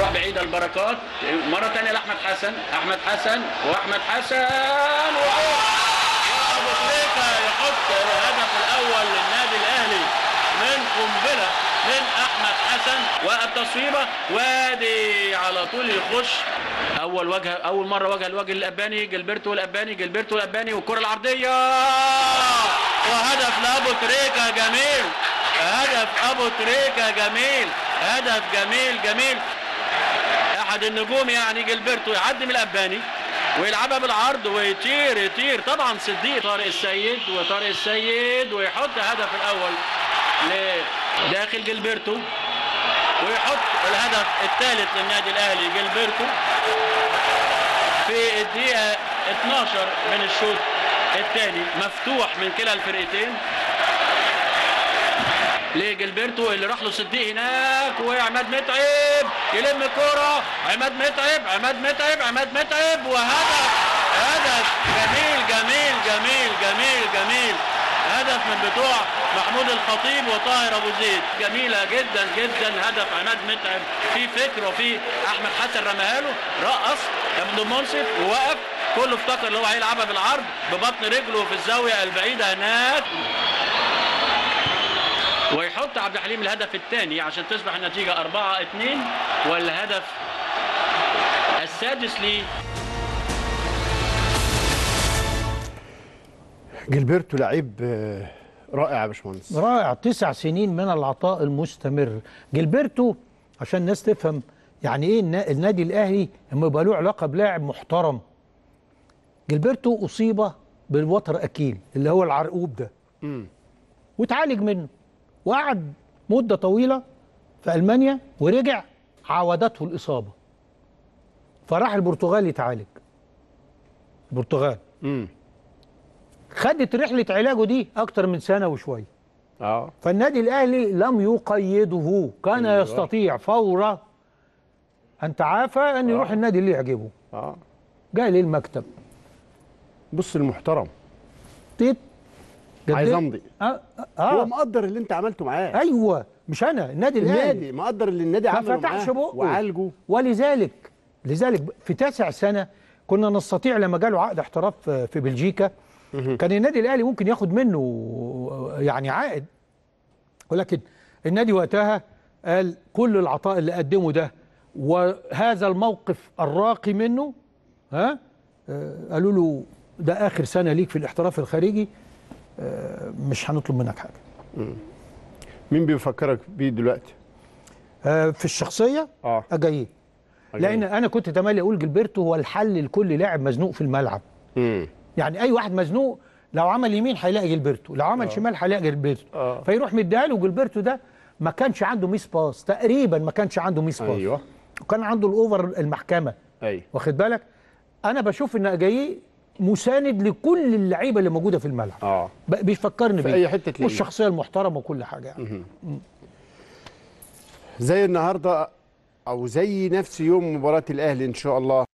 تروح بعيدة البركات مرة تانية لأحمد حسن أحمد حسن وأحمد حسن وجول أبو تريكة يحط الهدف الأول للنادي الأهلي من قنبلة من أحمد حسن والتصويبة وادي على طول يخش أول وجه أول مرة وجه الوجه الأباني جilberto الأباني جilberto الأباني والكرة العرضية وهدف لأبو تريكة جميل هدف أبو تريكة جميل هدف جميل جميل احد النجوم يعني جilberto يعدي من الاباني ويلعبها بالعرض ويطير يطير طبعا صديق طارق السيد وطارق السيد ويحط الهدف الاول لداخل جilberto ويحط الهدف الثالث للنادي الاهلي جilberto في الدقيقه 12 من الشوط الثاني مفتوح من كلا الفرقتين لجلبرتو اللي راح له صديق هناك وعماد متعب يلم كرة عماد متعب عماد متعب عماد متعب وهدف هدف جميل جميل جميل جميل جميل هدف من بتوع محمود الخطيب وطاهر ابو زيد جميله جدا جدا هدف عماد متعب في فكر وفي احمد حسن رماها له رقص عبد المنصف ووقف كله افتكر اللي هو هيلعبها بالعرض ببطن رجله في الزاويه البعيده هناك ويحط عبد الحليم الهدف الثاني عشان تصبح النتيجة 4 2 والهدف السادس ليه جilberto لعيب آه، رائع يا باشمهندس رائع تسع سنين من العطاء المستمر جilberto عشان الناس تفهم يعني ايه النا- النادي الاهلي لما يبقى له علاقه بلاعب محترم جilberto اصيب بالوتر اكيل اللي هو العرقوب ده واتعالج منه وقعد مده طويله في المانيا ورجع عاودته الاصابه فراح البرتغال يتعالج البرتغال امم خدت رحله علاجه دي اكتر من سنه وشويه اه فالنادي الاهلي لم يقيده كان أيوة. يستطيع فور ان تعافى ان يروح النادي اللي يعجبه اه جاء ليه المكتب بص المحترم تيت عايز جدد- امضي آه, هو آه, مقدر اللي انت عملته معاه ايوه مش انا النادي الاهلي النادي مقدر اللي النادي ما عمله فتحش معاه بقه وعالجه ولذلك لذلك في تاسع سنه كنا نستطيع لما جاله عقد احتراف في بلجيكا كان النادي الاهلي ممكن ياخد منه يعني عائد ولكن النادي وقتها قال كل العطاء اللي قدمه ده وهذا الموقف الراقي منه ها آه، قالوا له ده اخر سنه ليك في الاحتراف الخارجي آه، مش هنطلب منك حاجه مين بيفكرك بيه دلوقتي آه، في الشخصيه اه اجاييه لان انا كنت تملي اقول جilberto هو الحل لكل لاعب مزنوق في الملعب امم يعني اي واحد مزنوق لو عمل يمين هيلاقي جilberto لو عمل شمال هيلاقي جilberto آه. فيروح مديها له جilberto ده ما كانش عنده ميس باس تقريبا ما كانش عنده ميس باس ايوه وكان عنده الاوفر المحكمه ايوه واخد بالك انا بشوف ان اجاييه مساند لكل اللعيبه اللي موجوده في الملعب اه ب- بيفكرني في بيه أي حتة تلاقيه. والشخصيه المحترمه وكل حاجه يعني. زي النهارده او زي نفس يوم مباراه الاهلي ان شاء الله